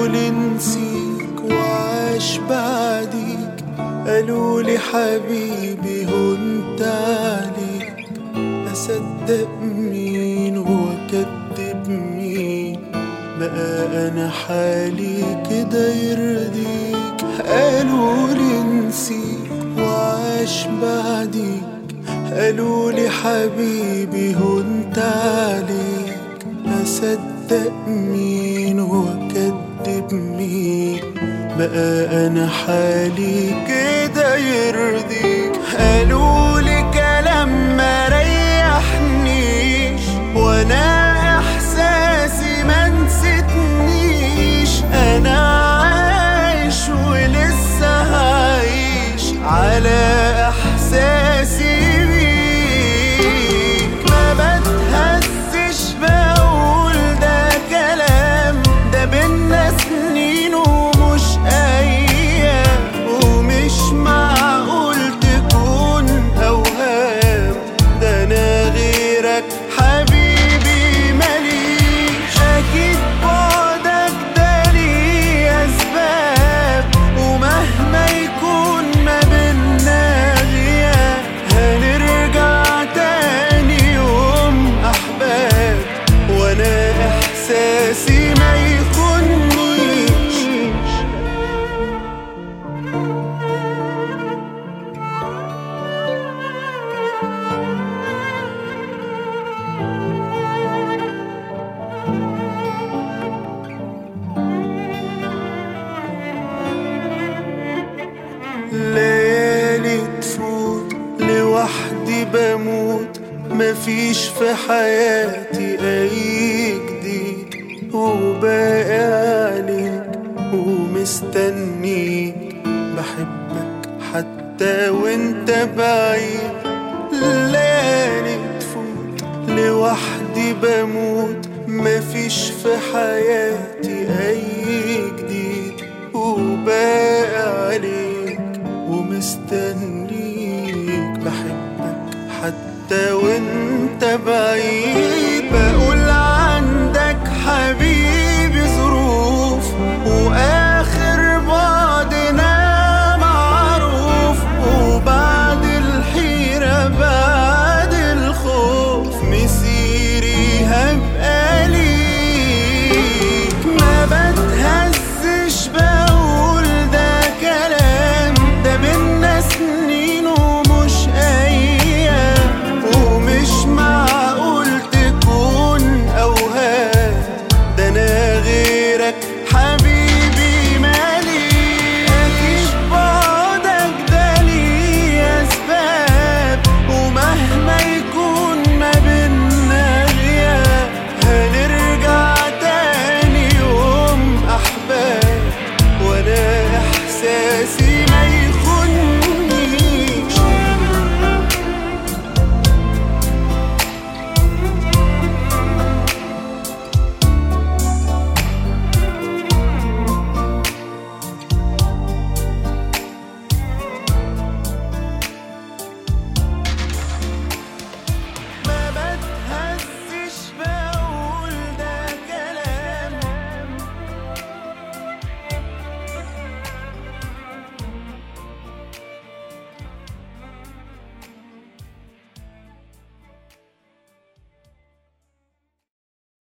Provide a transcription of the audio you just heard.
لي نسيك وعاش بعديك قالوا لي حبيبي هنت عليك أصدق مين وأكدب مين بقى أنا حالي كده يرضيك قالوا لي نسيك وعاش بعديك قالوا لي حبيبي هنت عليك أصدق مين وأكدب مين بقى أنا حالي كده يرضيك قالوا لي كلام ما ريحنيش وأنا إحساسي ما نسيتنيش أنا عايش ولسه هعيش على إحساسي بيك ما بتهزش بقول ده كلام ده بينا سنين ومش أيام ومش معقول تكون أوهام ده أنا غيرك حبيبي ماليش أكيد بعدك ده ليه أسباب ومهما يكون ما بينا غياب هنرجع تاني يوم أحباب وأنا إحساسي ما يخونيش ليالي تفوت لوحدي بموت مفيش في حياتي أي جديد وباقي عليك ومستنيك بحبك حتى وانت بعيد ليالي تفوت لوحدي بموت مفيش في حياتي أي